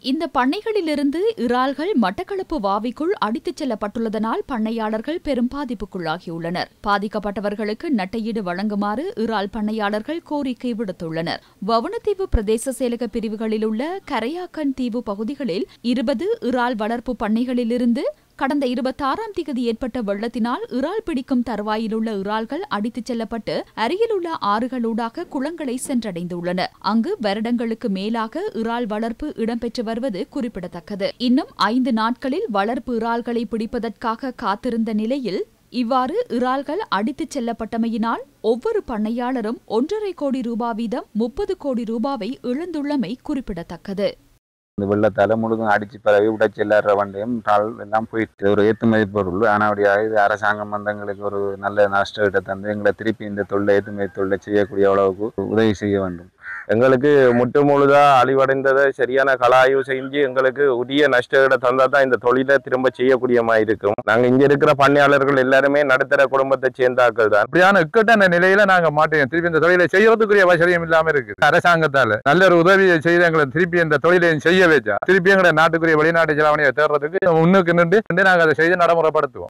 இந்த பண்ணைகளிலிருந்து இறால்கள் மட்டக்களப்பு வாவிக்குள் அடித்துச் செல்லப்பட்டுள்ளதனால் பண்ணையாளர்கள் பெரும் பாதிப்புக்குள்ளாகியுள்ளனர் பாதிக்கப்பட்டவர்களுக்கு நட்டையீடு வழங்குமாறு இறால் பண்ணையாளர்கள் கோரிக்கை விடுத்துள்ளனர் வவுணத்தீவு பிரதேச செயலக பிரிவுகளில் உள்ள கரையாக்கன் தீவு பகுதிகளில் இருபது இறால் வளர்ப்பு பண்ணைகளிலிருந்து கடந்த இருபத்தாறாம் தேதி ஏற்பட்ட வெள்ளத்தினால் இறால் பிடிக்கும் தருவாயிலுள்ள இறால்கள் அடித்துச் செல்லப்பட்டு அருகிலுள்ள ஆறுகளூடாக குளங்களை சென்றடைந்துள்ளன அங்கு வருடங்களுக்கு மேலாக இறால் வளர்ப்பு இடம்பெற்று வருவது குறிப்பிடத்தக்கது இன்னும் ஐந்து நாட்களில் வளர்ப்பு இறால்களை பிடிப்பதற்காக காத்திருந்த நிலையில் இவ்வாறு இறால்கள் அடித்துச் செல்லப்பட்டமையினால் ஒவ்வொரு பண்ணையாளரும் ஒன்றரை கோடி ரூபாய் வீதம் முப்பது கோடி ரூபாவை இழந்துள்ளமை குறிப்பிடத்தக்கது இந்த வெள்ளத்தால முழுதும் அடிச்சு பரவி உடைச்சு எல்லார வண்டியும் தாள் எல்லாம் போயிட்டு ஒரு ஏற்றுமதி பொருள் ஆனால் இது அரசாங்கம் வந்து எங்களுக்கு ஒரு நல்ல நஷ்டத்தை தந்து எங்களை திருப்பி இந்த தொழிலை ஏற்றுமதி தொழிலை செய்யக்கூடிய அளவுக்கு உதவி செய்ய வேண்டும் எங்களுக்கு முட்டு முழுதா அழிவடைந்ததை சரியான கலாய்வு செஞ்சு எங்களுக்கு உரிய நஷ்டங்களை தந்தா தான் இந்த தொழிலை திரும்ப செய்யக்கூடிய மாதிரி இருக்கும் நாங்க இங்க இருக்கிற பண்ணையாளர்கள் எல்லாருமே நடுத்தர குடும்பத்தை சேர்ந்தாக்கள் தான் அப்படியான இக்கட்டான நிலையில நாங்க மாட்டோம் திருப்பி இந்த தொழிலை செய்யறதுக்குரிய அவசியம் இல்லாம இருக்கு அரசாங்கத்தால நல்ல ஒரு உதவியை செய்து எங்களை திருப்பி இந்த தொழிலை செய்ய வச்சா திருப்பி எங்களை நாட்டுக்குரிய வெளிநாட்டு செலவணியை தேடுறதுக்கு முன்னுக்கு நின்று நாங்க அதை செய்து நடைமுறைப்படுத்துவோம்